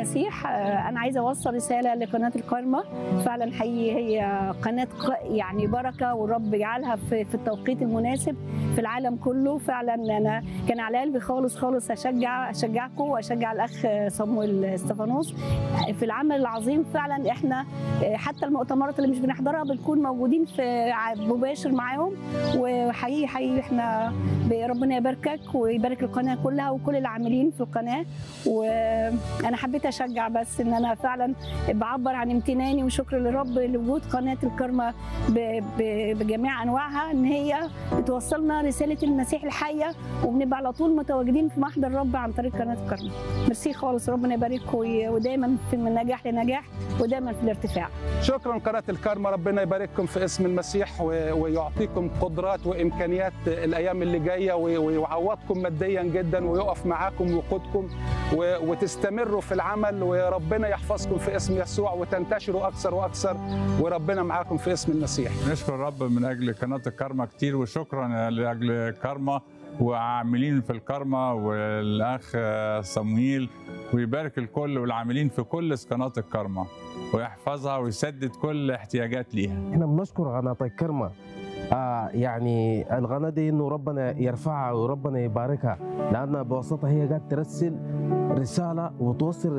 المسيح آه، انا عايزه اوصل رساله لقناه الكارما فعلا حقيقي هي قناه ق- يعني بركه والرب يجعلها في, في التوقيت المناسب في العالم كله فعلا انا كان على قلبي خالص خالص اشجع اشجعكم واشجع الاخ صمويل استفانوس في العمل العظيم فعلا احنا آه، حتى المؤتمرات اللي مش بنحضرها بنكون موجودين في ع- مباشر معاهم وحقيقي حقيقي احنا ربنا يباركك ويبارك القناه كلها وكل العاملين في القناه وانا حبيت اشجع بس ان انا فعلا بعبر عن امتناني وشكر للرب لوجود قناه الكرمه ب- ب- بجميع انواعها ان هي بتوصلنا رساله المسيح الحيه وبنبقى على طول متواجدين في محضر الرب عن طريق قناه الكرمه ميرسي خالص ربنا يبارككم وي- ودايما في من نجاح لنجاح ودايما في الارتفاع شكرا قناة الكارما ربنا يبارككم في اسم المسيح و- ويعطيكم قدرات وإمكانيات الأيام اللي جاية و- ويعوضكم ماديا جدا ويقف معاكم ويقودكم و- وتستمروا في العمل وربنا يحفظكم في اسم يسوع وتنتشروا أكثر وأكثر وربنا معاكم في اسم المسيح نشكر الرب من اجل قناه الكارما كتير وشكرا لاجل كارما وعاملين في الكارما والاخ صمويل ويبارك الكل والعاملين في كل قناه الكارما ويحفظها ويسدد كل احتياجات ليها احنا بنشكر قناه الكرمه آه يعني القناه دي انه ربنا يرفعها وربنا يباركها لان بواسطه هي قاعده ترسل رساله وتوصل